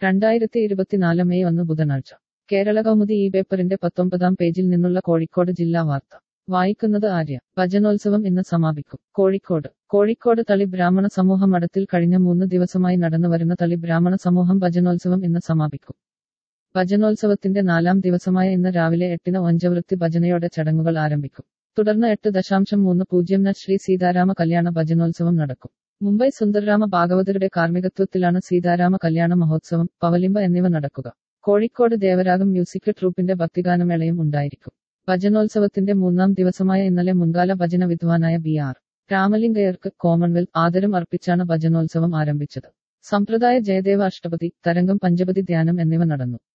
രണ്ടായിരത്തി ഇരുപത്തിനാല് മെയ് ഒന്ന് ബുധനാഴ്ച കേരള കൗമുദി ഈ പേപ്പറിന്റെ പത്തൊമ്പതാം പേജിൽ നിന്നുള്ള കോഴിക്കോട് ജില്ലാ വാർത്ത വായിക്കുന്നത് ആര്യ ഭജനോത്സവം ഇന്ന് സമാപിക്കും കോഴിക്കോട് കോഴിക്കോട് തളി ബ്രാഹ്മണ സമൂഹ മഠത്തിൽ കഴിഞ്ഞ മൂന്ന് ദിവസമായി നടന്നുവരുന്ന തളി ബ്രാഹ്മണ സമൂഹം ഭജനോത്സവം ഇന്ന് സമാപിക്കും ഭജനോത്സവത്തിന്റെ നാലാം ദിവസമായ ഇന്ന് രാവിലെ എട്ടിന് ഒഞ്ചവൃത്തി ഭജനയോടെ ചടങ്ങുകൾ ആരംഭിക്കും തുടർന്ന് എട്ട് ദശാംശം മൂന്ന് പൂജ്യം ന് ശ്രീ സീതാരാമ കല്യാണ ഭജനോത്സവം നടക്കും മുംബൈ സുന്ദർരാമ ഭാഗവതരുടെ കാർമ്മികത്വത്തിലാണ് സീതാരാമ കല്യാണ മഹോത്സവം പവലിമ്പ എന്നിവ നടക്കുക കോഴിക്കോട് ദേവരാഗം മ്യൂസിക് ട്രൂപ്പിന്റെ ഭക്തിഗാനമേളയും ഉണ്ടായിരിക്കും ഭജനോത്സവത്തിന്റെ മൂന്നാം ദിവസമായ ഇന്നലെ മുൻകാല ഭജന വിദ്വാനായ ബി ആർ രാമലിംഗയർക്ക് കോമൺവെൽത്ത് ആദരം അർപ്പിച്ചാണ് ഭജനോത്സവം ആരംഭിച്ചത് സമ്പ്രദായ ജയദേവ അഷ്ടപതി തരംഗം പഞ്ചപതി ധ്യാനം എന്നിവ നടന്നു